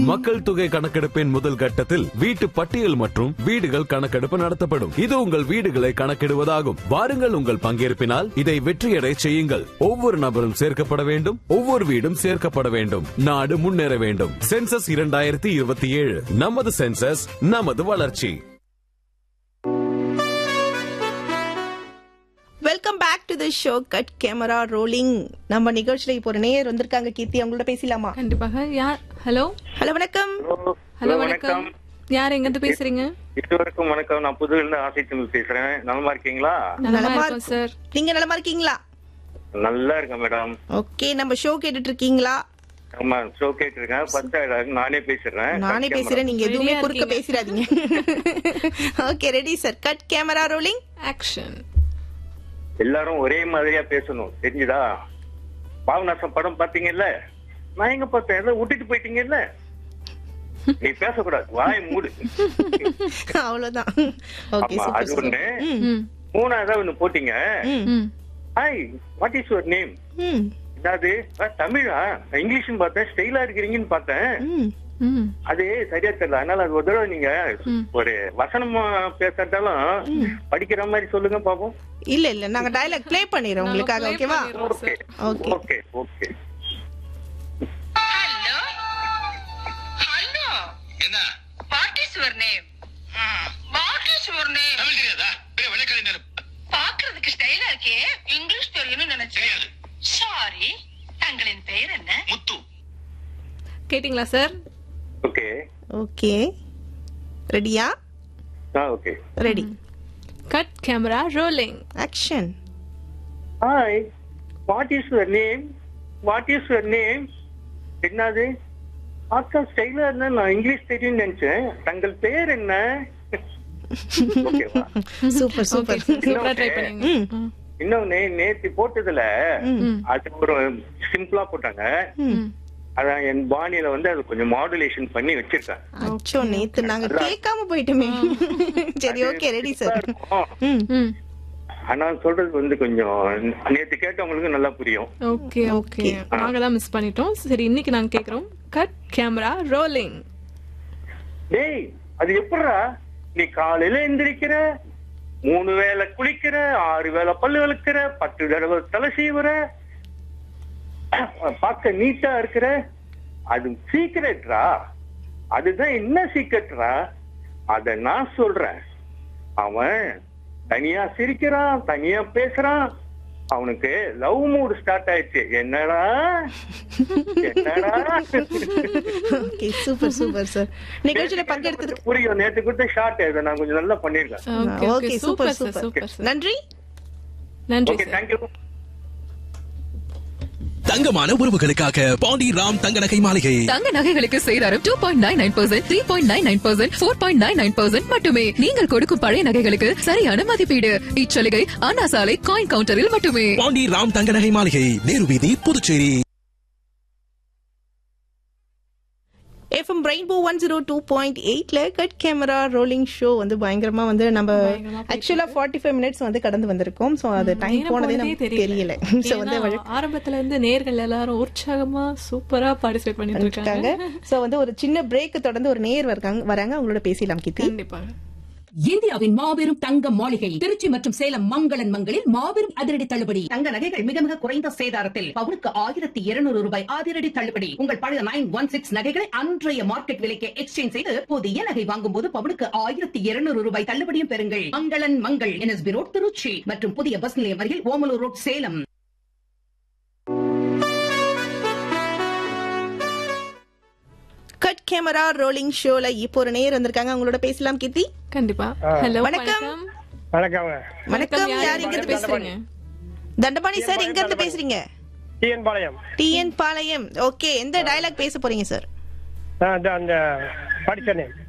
மக்கள் தொகை கணக்கெடுப்பின் முதல் கட்டத்தில் வீட்டு பட்டியல் மற்றும் வீடுகள் கணக்கெடுப்பு நடத்தப்படும் இது உங்கள் வீடுகளை கணக்கிடுவதாகும் வாருங்கள் உங்கள் பங்கேற்பினால் இதை வெற்றியடை செய்யுங்கள் ஒவ்வொரு நபரும் சேர்க்கப்பட வேண்டும் ஒவ்வொரு வீடும் சேர்க்கப்பட வேண்டும் நாடு முன்னேற வேண்டும் சென்சஸ் இரண்டாயிரத்தி இருபத்தி ஏழு நமது சென்சஸ் நமது வளர்ச்சி welcome back to the show cut camera rolling நம்ம நிகழ்ச்சியில இப்போ ஒரு நேயர் வந்திருக்காங்க கீர்த்தி அவங்கள்ட்ட பேசலாமா கண்டிப்பாக யார் ஹலோ ஹலோ வணக்கம் ஹலோ வணக்கம் யார் எங்க இருந்து பேசுறீங்க இதுவரைக்கும் வணக்கம் நான் புதுல இருந்து ஆசை தமிழ் பேசுறேன் நலமா இருக்கீங்களா நலமா நலமா இருக்கோம் சார் நீங்க நலமா இருக்கீங்களா நல்லா இருக்கேன் மேடம் ஓகே நம்ம ஷோ கேட்டுட்டு இருக்கீங்களா ஆமா ஷோ கேட்டிருக்கேன் ஃபர்ஸ்ட் நானே பேசுறேன் நானே பேசுறேன் நீங்க எதுவுமே Ready-ஆ குறுக்க பேசிடாதீங்க okay ready sir cut camera rolling action எல்லாரும் ஒரே மாதிரியா பேசணும் தெரிஞ்சுதா பாவநாசம் படம் பாத்தீங்கல்ல நான் எங்க பார்த்தேன் எல்லாம் விட்டுட்டு போயிட்டீங்கல்ல நீ பேசக்கூடாது வாய் மூடு அவ்வளவுதான் ஓகே ஆமா அது சூப்பர் ஒண்ணு ம் மூணாவதா ஒண்ணு போட்டீங்க hmm hi what is your name hmm என்னது ஆ, தமிழா நான் இங்கிலீஷ்னு பார்த்தேன் ஸ்டைலா இருக்கிறீங்கன்னு பார்த்தேன் ம் ம் அது சரியா தெரியல அதனால அது ஒரு தடவை நீங்க ம். ஒரு வசனமா பேசுறதாலும் படிக்கிற மாதிரி சொல்லுங்க பாப்போம் இல்ல இல்ல நாங்க டயலாக் ப்ளே பண்ணிடுறோம் உங்களுக்காக play ஓகேவா பண்ணிடுறோம். Okay Okay. Okay okay Hello? Hello? என்ன What is your name? What is your name? Tamil தெரியாதா பெரிய வெள்ளைக்காரி நேரம் பாக்குறதுக்கு ஸ்டைலா இருக்கே இங்கிலீஷ் தெரியும்னு நினைச்சேன் தெரியாது சாரி தங்களின் பெயர் என்ன முத்து கேட்டிங்களா சார் ஓகே ஓகே ரெடியா ஆ okay ready cut camera rolling action hi what is your name what is your name என்னது ஆக்கா ஸ்டைலா இருந்தா நான் இங்கிலீஷ் தெரியும்னு நினைச்சேன் தங்கள் பெயர் என்ன ஓகேவா சூப்பர் ஓகே சூப்பர் சூப்பரா ட்ரை பண்ணீங்க ம். இன்னொன்னு நேத்து போட்டதுல ம். அது ஒரு சிம்பிளா போட்டாங்க ம். அதான் என் பாணியில வந்து அது கொஞ்சம் மாடுலேஷன் பண்ணி வச்சிருக்கேன் அச்சோ நேத்து நாங்க கேட்காம போயிட்டோமே சரி ஓகே ரெடி சார் இருக்கும். ம் ம் ஆனா சொல்றது வந்து கொஞ்சம் நேத்து கேட்டவங்களுக்கு நல்லா புரியும் ஓகே ஓகே நாங்க தான் மிஸ் பண்ணிட்டோம் சரி இன்னைக்கு நாங்க கேக்குறோம் கட் கேமரா ரோலிங் டேய் அது எப்படிடா நீ காலையில எந்திரிக்கிற மூணு வேளை குளிக்கிற ஆறு வேளை பல்லு விளக்குற பத்து தடவை தலை சீவுற பார்க்க நீட்டா இருக்கிற அது சீக்கிரட்ரா அதுதான் என்ன சீக்கிரட்ரா அத நான் சொல்றேன் அவன் தனியா சிரிக்கிறான் தனியா பேசுறான் அவனுக்கு லவ் மூடு ஸ்டார்ட் ஆயிடுச்சு என்னடா என்னடா ஓகே சூப்பர் சூப்பர் சார் நிகழ்ச்சியில பங்கெடுத்ததுக்கு புரியும் நேத்து கொடுத்த ஷார்ட் இதை நான் கொஞ்சம் நல்லா பண்ணிருக்கேன் okay okay okay super super sir super super sir நன்றி நன்றி ஓகே சார் தேங்க்யூ தங்கமான உறவுகளுக்காக பாண்டி ராம் தங்க நகை மாளிகை தங்க நகைகளுக்கு சேதாரம் two point nine nine percent three point nine nine percent four point nine nine percent மட்டுமே நீங்கள் கொடுக்கும் பழைய நகைகளுக்கு சரியான மதிப்பீடு இச்சலுகை அண்ணா சாலை காயின் கவுண்டரில் மட்டுமே பாண்டி ராம் தங்க நகை மாளிகை நேரு வீதி Puducherry FM rainbow one zero two point எயிட்ல கட் கேமரா ரோலிங் ஷோ வந்து பயங்கரமா வந்து நம்ம பயங்கரமா போயிட்டு ஆக்சுவலா ஃபார்ட்டி ஃபைவ் மினிட்ஸ் வந்து கடந்து வந்திருக்கோம் ஸோ அது டைம் நேரம் போனதே போனதே நமக்கு தெரியல ஸோ வந்து ஏன்னா, ஆரம்பத்துல இருந்து நேர்கள் எல்லாரும் உற்சாகமா சூப்பரா பார்ட்டிசிபேட் பண்ணிட்டு இருக்காங்க இருக்காங்க ஸோ வந்து ஒரு சின்ன பிரேக் தொடர்ந்து ஒரு நேர் வராங்க வராங்க அவங்களோட பேசலாம் கீர்த்தி கண்டிப்பா இந்தியாவின் மாபெரும் தங்க மாளிகை திருச்சி மற்றும் சேலம் மங்களன் மங்களில் மாபெரும் அதிரடி தள்ளுபடி தங்க நகைகள் மிக மிக குறைந்த சேதாரத்தில் பவுனுக்கு ஆயிரத்தி இருநூறு ரூபாய் அதிரடி தள்ளுபடி உங்கள் பழைய நைன் ஒன் சிக்ஸ் நகைகளை அன்றைய மார்க்கெட் விலைக்கு எக்ஸ்சேஞ்ச் செய்து புதிய நகை வாங்கும் போது பவுனுக்கு ஆயிரத்தி இருநூறு ரூபாய் தள்ளுபடியும் பெறுங்கள் மங்களன் மங்கள் என்எஸ்பி ரோட் திருச்சி மற்றும் புதிய பஸ் நிலையம் அருகில் Omalur road Salem cut camera rolling ஷோல இப்போ ஒரு நேர் வந்திருக்காங்க அவங்களோட பேசலாம் கீர்த்தி கண்டிப்பா ஹலோ வணக்கம். வணக்கம் வணக்கம் யார் எங்க இருந்து பேசுறீங்க தண்டபாணி சார் எங்க இருந்து பேசுறீங்க TN Palayam TN Palayam okay எந்த டயலாக் பேச போறீங்க சார் அந்த அந்த படிச்ச நேம்